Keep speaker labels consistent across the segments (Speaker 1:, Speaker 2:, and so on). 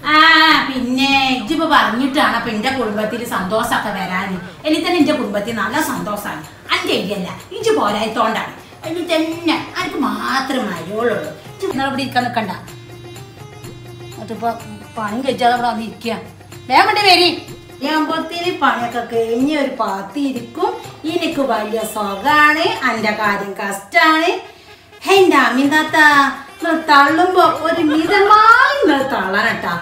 Speaker 1: ആ പിന്നെ ഇജ്ജിപ്പോ പറഞ്ഞിട്ടാണ് അപ്പൊ എന്റെ കുടുംബത്തിൽ സന്തോഷമൊക്കെ വരാന് എലി തന്നെ എന്റെ കുടുംബത്തിൽ നല്ല സന്തോഷമാണ് അന്റെ ഇല്ലല്ല ഇജ്ജ് പോരായത്തോണ്ടാണ് എലി തന്നെ എനിക്ക് മാത്രമേ മരുവുള്ളൂ നിങ്ങൾ ഇവിടെ ഇരിക്കാൻ നിൽക്കണ്ട അതിപ്പോ പണി കഴിച്ചാൽ അവിടെ വന്ന് ഇരിക്കുക വേഗം വേണ്ടി വരി ഞാമ്പത്തിന് പണിയൊക്കെ കഴിഞ്ഞ് ഒരു പാത്തിരിക്കും എനിക്ക് വലിയ സുഖാണ് എൻ്റെ കാര്യം കഷ്ടാണ് എൻ്റെ അമിതാത്ത നിങ്ങൾ തള്ളുമ്പോ ഒരു മിതമായി നിങ്ങൾ തള്ളനട്ടാ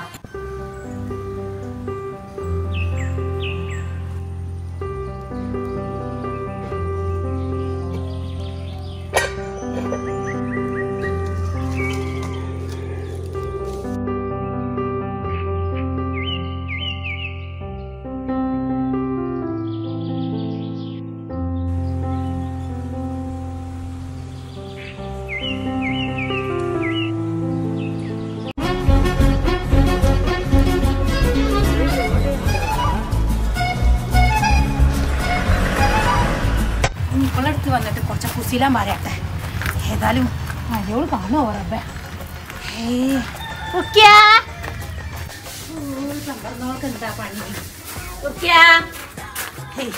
Speaker 1: ഇവളടുത്ത് വന്നിട്ട് കുറച്ച് കുശീലം പറയട്ടെ ഏതായാലും മഴയോട് കാണുമോ റബ്ബേ ഏയ് ഉക്കിയാ. ഓ, സംഭരണമൊക്കെ എന്താ പണി ഉക്കിയാ. ഹേയ്.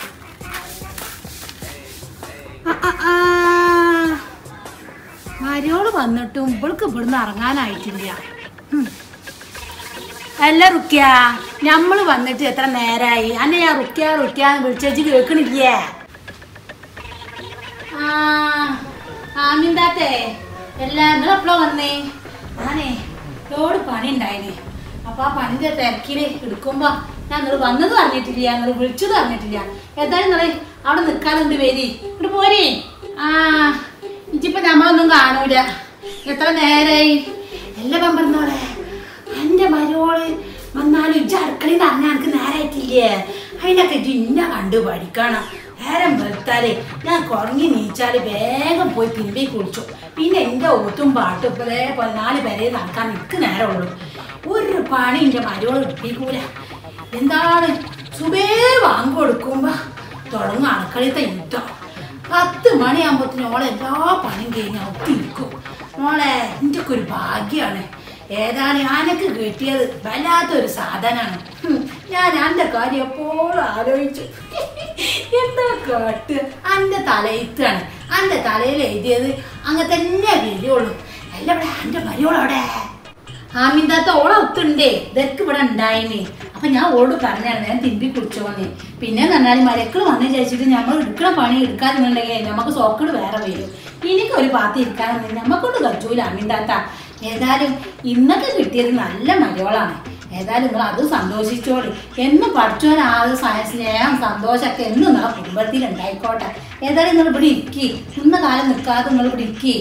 Speaker 1: ആ, ആ, ആ. മരോള് വന്നിട്ടും ഇവൾക്ക് ഇവിടുന്ന് ഇറങ്ങാനായിട്ടില്ല ഉം. അല്ല റുക്യ ഞമ്മള് വന്നിട്ട് എത്ര നേരായി അന്നെ ഞാൻ റുക്യ റുക്യ വിളിച്ചേച്ച് കേൾക്കണില്ലേ ആ ആമിന്താത്തേ എല്ലാ നിങ്ങളെപ്പോഴാ വന്നേ ഞാനേ ലോഡ് പണി ഉണ്ടായിന് അപ്പൊ ആ പണിന്റെ തിരക്കില് എടുക്കുമ്പോ ഞാൻ നിങ്ങൾ വന്നത് പറഞ്ഞിട്ടില്ല നിങ്ങൾ വിളിച്ചത് പറഞ്ഞിട്ടില്ല ഏതായാലും നിങ്ങള് അവിടെ നിൽക്കാതുണ്ട് വരി ഇവിടെ പോരി ആ ഇജിപ്പോ നമ്മളൊന്നും കാണൂല എത്ര നേരായി എല്ലാ പമ്പറന്നോളെ എന്റെ മരോള് വന്നാലും ഇജ്ജ് അടുക്കളയിൽ നിന്ന് അറിഞ്ഞാൽ എനിക്ക് നേരായിട്ടില്ലേ അതിനൊക്കെ ഇജ്ജ് ഇന്നെ കണ്ടു പഠിക്കണം നേരം വെളുത്താല് ഞാൻ കുറങ്ങി നീച്ചാല് വേഗം പോയി പിമ്പി കുളിച്ചു പിന്നെ എന്റെ ഊത്തും പാട്ടും ഇപ്പതേ പതിനാല് പേരെ നടക്കാൻ എനിക്ക് നേരമുള്ളൂ ഒരു പണി എന്റെ മരോള് എടുപ്പിക്കൂല എന്താണ് സുബേ വാങ്ങി കൊടുക്കുമ്പോ തുടങ്ങും അടുക്കളത്തെ യുദ്ധം പത്ത് മണിയാകുമ്പോഴത്തേനും ഓളെ എല്ലാ പണിയും കഴിഞ്ഞ് ഒത്തിരിക്കും മോളെ എൻ്റെ ഒക്കെ ഒരു ഭാഗ്യമാണ് ഏതായാലും ആനക്ക് കിട്ടിയത് വല്ലാത്തൊരു സാധനമാണ് ഹും, ഞാൻ എൻ്റെ കാര്യം എപ്പോഴും ആലോചിച്ചു എന്താ കേട്ട് എൻ്റെ തലയിത്താണ് എൻ്റെ തലയിൽ എഴുതിയത് അങ്ങനെ തന്നെ വരുള്ളൂ അല്ല ഇവിടെ എൻ്റെ മരിയോളവിടെ ആമിന്താത്ത ഓളെ ഒത്തുണ്ടേ ഇതൊക്കെ ഇവിടെ ഉണ്ടായിന് അപ്പൊ ഞാൻ ഓട് പറഞ്ഞാണ് ഞാൻ തിരുമ്പി കുടിച്ചോന്ന് പിന്നെ പറഞ്ഞാൽ മരക്കൾ വന്നു വിചാരിച്ചിട്ട് നമ്മൾ എടുക്കണ പണി എടുക്കാന്നുണ്ടെങ്കിൽ നമുക്ക് സോക്കട് വേറെ വരും എനിക്ക് ഒരു പാത്തി ഇരിക്കാനൊന്നും നമ്മക്കൊണ്ട് കച്ചൂല ആമിന്താത്ത ഏതായാലും ഇന്നൊക്കെ കിട്ടിയത് നല്ല മരയോളാണ് ഏതായാലും നിങ്ങൾ അത് സന്തോഷിച്ചോളി എന്നും പഠിച്ചോൻ ആൾ സ്നേഹം സന്തോഷമൊക്കെ എന്നും നിങ്ങളെ കുടുംബത്തിൽ ഉണ്ടായിക്കോട്ടെ ഏതായാലും നിങ്ങൾ ഇവിടെ ഇരിക്കി ഇന്ന കാലം നിൽക്കാതെ നിങ്ങൾ ഇവിടെ ഇരിക്കി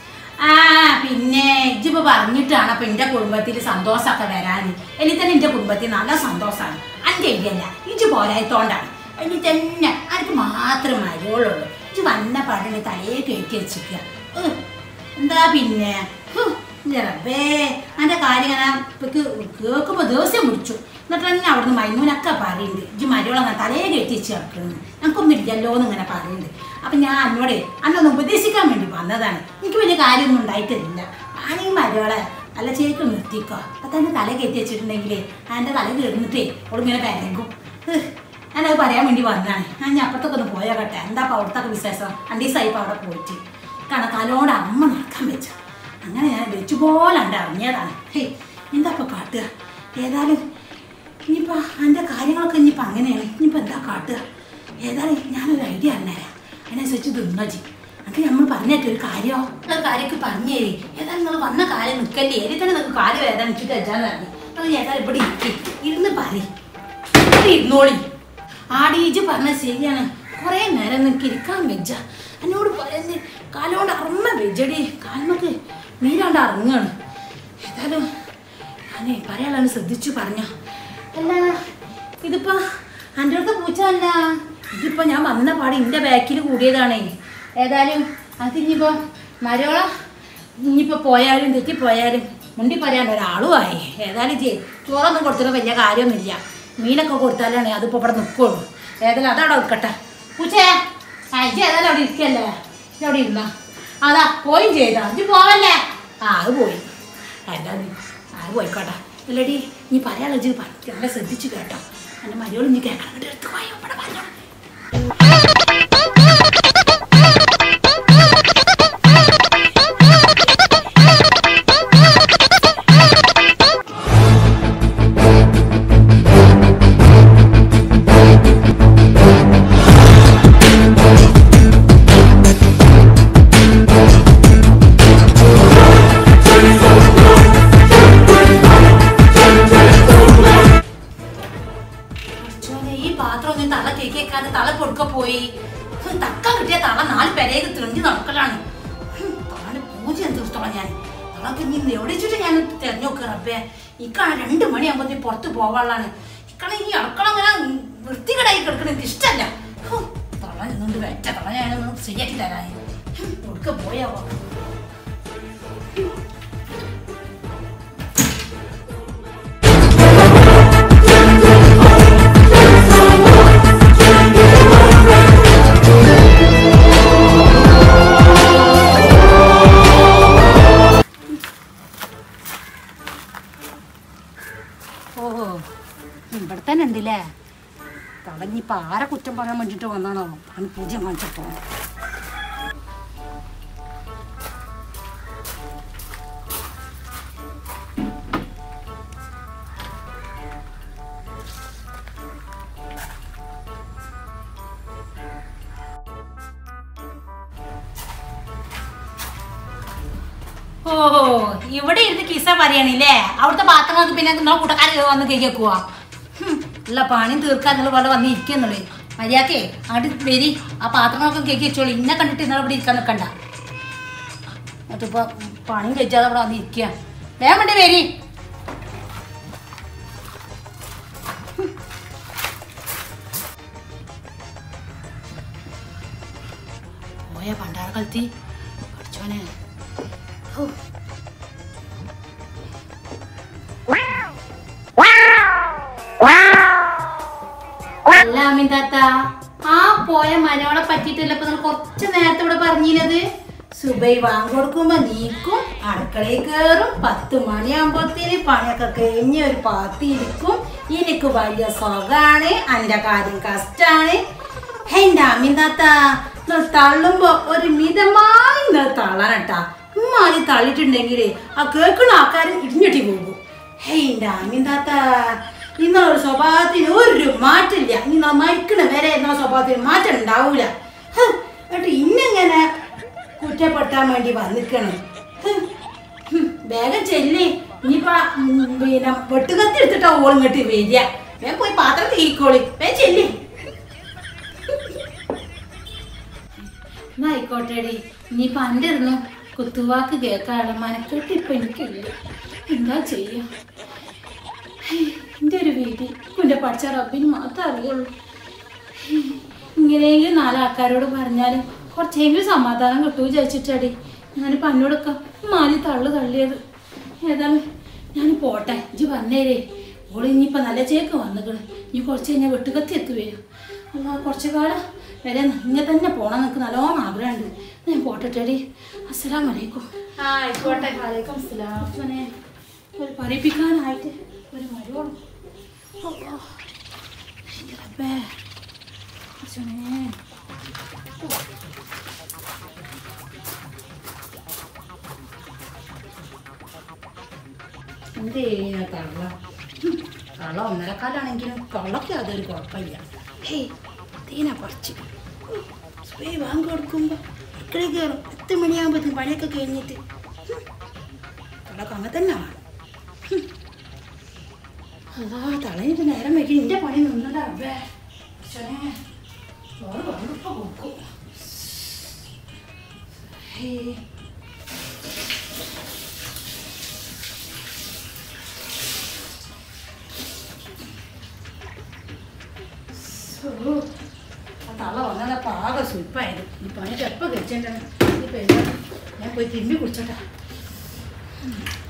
Speaker 1: ആ പിന്നെ ഇജ്ജിപ്പോ പറഞ്ഞിട്ടാണ് അപ്പൊ എന്റെ കുടുംബത്തിൽ സന്തോഷമൊക്കെ വരാൻ എലി തന്നെ എന്റെ കുടുംബത്തിൽ നല്ല സന്തോഷമാണ് അന്റെ ഇല്ലല്ല ഇജ്ജ് പോരായത്തോണ്ടാണ് എലി തന്നെ എനിക്ക് മാത്രം മരുവുള്ളൂ ഇജ്ജ് വന്ന പാടിന് തലയെ കയറ്റി വെച്ചിരിക്കുക ഉഹ്, എന്താ പിന്നെ ഹു, ഇന്റെ റബ്ബേ അന്റെ കാര്യം ഇങ്ങനെ ഇപ്പൊക്ക് കേൾക്കുമ്പോ ദിവസം പിടിച്ചു എന്നിട്ട് തന്നെ അവിടുന്ന് മൈമൂനൊക്കെ പറയുന്നുണ്ട് ഇജ്ജ് മരുവളങ്ങനെ തലയെ കയറ്റി വെച്ച് കിടക്കുന്നു ഞങ്ങൾക്കൊന്നും ഇല്ലല്ലോ എന്ന് ഇങ്ങനെ പറയുന്നുണ്ട് അപ്പൊ ഞാൻ അന്നോടെ അന്നൊന്ന് ഉപദേശിക്കാൻ വേണ്ടി വന്നതാണ് എനിക്ക് വലിയ കാര്യമൊന്നും ഉണ്ടായിട്ടില്ല ആണീ മരുവളെ നല്ല ചേക്ക് നിർത്തിക്കോ അപ്പൊ തന്നെ തല കയറ്റി വെച്ചിട്ടുണ്ടെങ്കിലേ അതിന്റെ തല കീർന്നിട്ടേ ഓളിങ്ങനെ കരങ്ങും ഹ്, ഞാനത് പറയാൻ വേണ്ടി വന്നതാണ് ഞാൻ ഇനി അപ്പുറത്തൊക്കെ ഒന്ന് പോയാകട്ടെ എന്താ അപ്പൊ അവിടുത്തെ വിശേഷം രണ്ടു ദിവസമായി ഇപ്പൊ അവിടെ പോയിട്ട് കണക്കാലോട് അമ്മ നടക്കാൻ വെച്ച അങ്ങനെ ഞാൻ വെച്ചു പോലെ ഉണ്ട് അറിഞ്ഞതാണ് ഹേയ് എന്താ ഇപ്പൊ കാട്ടുക ഏതായാലും ഇനിയിപ്പോ എൻ്റെ കാര്യങ്ങളൊക്കെ ഇനിയിപ്പോ അങ്ങനെയാണ് ഇനിയിപ്പോ എന്താ കാട്ടുക ഏതായാലും ഞാനൊരു ഐഡിയ അറിഞ്ഞേരാം അതിനനുസരിച്ച് തിന്നോജി അത് നമ്മൾ പറഞ്ഞിട്ട് ഒരു കാര്യമോ ഒരു കാര്യമൊക്കെ പറഞ്ഞു തരി ഏതായാലും നിങ്ങൾ വന്ന കാര്യം നിൽക്കല്ലേ ഏതി തന്നെ നിങ്ങൾക്ക് കാര്യം ഏതാ നിൽച്ചിട്ട് വെച്ചാൽ പറഞ്ഞു അത് ഏതായാലും ഇവിടെ ഇരിക്കി ഇരുന്ന് പറയും ഇവിടെ ഇരുന്നോളി ആടീജ് പറഞ്ഞത് ശരിയാണ് കുറേ നേരം നിനക്ക് ഇരിക്കാൻ വെച്ച എന്നോട് പറയുന്നത് കാലോണ്ട് അറമ്മ വെജടി കാലമൊക്കെ നീരാണ്ട് ഇറങ്ങാണ് ഏതായാലും ഞാനേ പറയാനുള്ളത് ശ്രദ്ധിച്ചു പറഞ്ഞോ അല്ല ഇതിപ്പോ എൻ്റെ അടുത്ത് പൂച്ച അല്ല ഇതിപ്പോ ഞാൻ വന്ന പാട് എൻ്റെ ബാക്കിൽ കൂടിയതാണേ ഏതായാലും അത് ഇനിയിപ്പോ മരോള ഇനിയിപ്പോ പോയാലും തെറ്റിപ്പോയാലും മുണ്ടി പറയാൻ ഒരാളും ആയി ഏതായാലും ചെയ് ചോറൊന്നും കൊടുത്തിട്ട് വലിയ കാര്യമൊന്നുമില്ല മീനൊക്കെ കൊടുത്താലാണ് അതിപ്പോ ഇവിടെ നിൽക്കുള്ളൂ ഏതായാലും അതവിടെ നിൽക്കട്ടെ പൂച്ചേ ആ ഇജ്ജ് ഏതായാലും അവിടെ ഇരിക്കല്ലേ ഇജ്ജ് അവിടെ ഇരുന്ന അതാ പോയും ചെയ്താ ഇജ്ജ് പോവല്ലേ ആ അത് പോയി എന്താ അത് പോയിക്കോട്ടെ അല്ലടി നീ പറയാനുള്ള ഇജ്ജ് പറഞ്ഞു നല്ല ശ്രദ്ധിച്ചു കേട്ടോ എൻ്റെ മരിയോട് നീ കേൾക്കണം എന്നിട്ട് എടുത്ത് പോയോ ഇവിടെ പറഞ്ഞോ അച്ഛനെ ഈ പാത്രം ഒന്നും തള കേക്കാതെ തള പൊടുക്ക പോയി ഹും, തക്കം കിട്ടിയ തള നാല് പെരേക്ക് തെളിഞ്ഞ് നടക്കലാണ് ഹും, തളന് പൂജ തീർത്തോളാം ഞാൻ തളക്ക് ഇനി എവിടെ വെച്ചിട്ട് ഞാൻ തെരഞ്ഞു നോക്കുക റബ്ബേ ഇക്കാണ് രണ്ട് മണിയാകുമ്പോൾ പുറത്ത് പോവാനുള്ളതാണ് ഇക്കാണ് ഈ അടുക്കള അങ്ങനെ വൃത്തികേടായി കിടക്കണ എനിക്ക് ഇഷ്ടമല്ല ഹും, തള നിന്നുകൊണ്ട് വെച്ച തള ഞാനൊന്നും ശരിയാക്കി തരാൻ ഒടുക്ക പോയാവോ ഓഹോ ഇവിടെ തന്നെ ഉണ്ടല്ലേ തടഞ്ഞിപ്പോ ആരെ കുറ്റം പറയാൻ വേണ്ടിട്ട് വന്നാണോ അവന് പൂജ വാങ്ങിച്ചപ്പോ ഓഹോ ഇവിടെ ഇരുന്ന് കിസ പറയണില്ലേ അവിടുത്തെ പാത്രങ്ങൾക്ക് പിന്നെ നിങ്ങളെ കൂട്ടക്കാർ വന്ന് കേൾക്കുവാ ഉള്ള പണി തീർക്കാൻ നിങ്ങൾ പോലെ വന്ന് ഇരിക്കുന്നുള്ളൂ മര്യാദക്കേ അങ്ങോട്ട് വരി ആ പാത്രങ്ങളൊക്കെ കേക്ക് വെച്ചോളൂ ഇന്നെ കണ്ടിട്ട് നിങ്ങൾ ഇവിടെ ഇരിക്കാൻ നിൽക്കണ്ട എന്നിട്ടിപ്പോ പണിയും കഴിച്ചാതെ അവിടെ വന്ന് ഇരിക്കുക വേഗം വേണ്ടി വരി പോയ പണ്ടാറ കളത്തി പഠിച്ചോനെ ഹോ അല്ല അമിതാത്ത ആ പോയ മനോളെ പറ്റിയിട്ടല്ല ഇപ്പൊ നിങ്ങൾ കുറച്ച് നേരത്തെ ഇവിടെ പറഞ്ഞിരുന്നത് സുബൈ വാങ്ങിക്കൊടുക്കുമ്പോ നീക്കും അടുക്കളയിൽ കയറും പത്ത് മണിയാകുമ്പോഴത്തേന് പണിയൊക്കെ കഴിഞ്ഞ് ഒരു പാത്തി ഇരിക്കും എനിക്ക് വലിയ സുഖാണ് എന്റെ കാര്യം കഷ്ടാണ് എന്റെ അമിതാത്ത നിങ്ങൾ തള്ളുമ്പോ ഒരു മിതമായി നിങ്ങൾ തള്ളാനട്ടാ ഉമ്മാതി തള്ളിട്ടുണ്ടെങ്കിലേ ആ കേൾക്കുന്ന ആൾക്കാർ ഇടിഞ്ഞിട്ടി പോകും ഹേയ് അമിതാത്ത നിങ്ങളൊരു സ്വഭാവത്തിന് ഒരു മാറ്റില്ല നിങ്ങൾ മരിക്കണ വരെ നിങ്ങളെ സ്വഭാവത്തിന് മാറ്റം ഉണ്ടാവൂല ഹ്, എന്നിട്ട് ഇന്നെങ്ങനെ കുറ്റപ്പെടുത്താൻ വേണ്ടി വന്നിക്കണം ഹ്, ഹും, വേഗം ചെല്ലി ഇനിയിപ്പോ ഉം, പിന്നെ വെട്ടുകത്തി എടുത്തിട്ടാ ഓൾ ഇങ്ങോട്ട് വരിക വേഗം പോയി പാത്രം തീക്കോളി വേഗം ചെല്ലി ആയിക്കോട്ടെടി ഇനിയിപ്പോ അൻ്റെ ഇരുന്നു കുത്തുവാക്ക് കേൾക്കാനുള്ള മനക്കെട്ട് ഇപ്പൊ എനിക്കില്ല എന്താ ചെയ്യാ എൻ്റെ ഒരു വീട്ടിൽ കുൻ്റെ പഠിച്ച റബ്ബിന് മാത്രമേ അറിയുള്ളൂ ഇങ്ങനെയെങ്കിലും നാലാൾക്കാരോട് പറഞ്ഞാലും കുറച്ചെങ്കിലും സമാധാനം കിട്ടുമോ വിചാരിച്ചിട്ടടി ഞാനിപ്പോൾ അന്നോടൊക്കെ മാലി തള്ളു തള്ളിയത് ഏതായാലും ഞാൻ പോട്ടെ ഇജ്ജ് പറഞ്ഞേരേ ഓള് ഇനിയിപ്പോൾ നല്ല ചേക്ക് വന്നിക്കണ് ഇനി കുറച്ച് കഴിഞ്ഞാൽ വെട്ടുകത്തി എത്തി വരും അല്ല കുറച്ച് കാലം വരെ ഇങ്ങനെ തന്നെ പോണം എനിക്ക് നല്ലോണം ആഗ്രഹമുണ്ട് ഞാൻ പോട്ടെടി അസ്സലാം വലൈക്കും ആ ആയിക്കോട്ടെ വലൈക്കും അസ്സലാം മോനെ, ഒരു പറയിപ്പിക്കാനായിട്ട് ഒരു മരുവോളം റബ്ബേ അച്ഛനെ എന്തേ കള്ള കള്ള ഒന്നരക്കാലാണെങ്കിലും കള്ളക്ക് അതൊരു കുഴപ്പമില്ല ഹേയ് തീന കുറച്ച് സ്പ്രേ വാങ്ങി കൊടുക്കുമ്പോൾ അടുക്കള കയറും പത്ത് മണിയാകുമ്പോഴത്തേക്കും പണിയൊക്കെ കഴിഞ്ഞിട്ട് കള്ളക്ക് അങ്ങനെ തന്നെ വേണം അതാ തളഞ്ഞിട്ട് നേരം വൈകി നിന്റെ പണി നിന്നതാ അബ്ബേ അച്ഛനെ ചോറ് വന്നിപ്പോ കൊടുക്കും ഹേയ് ഓ, ആ തള വന്നാൽ പാകം സുൽപ്പായത് ഈ പണിക്ക് എപ്പോൾ കഴിച്ചിട്ടാണ് ഈ പെരുന്നാൾ ഞാൻ പോയി തിരുമ്പി കുടിച്ചോട്ടാ ഉം.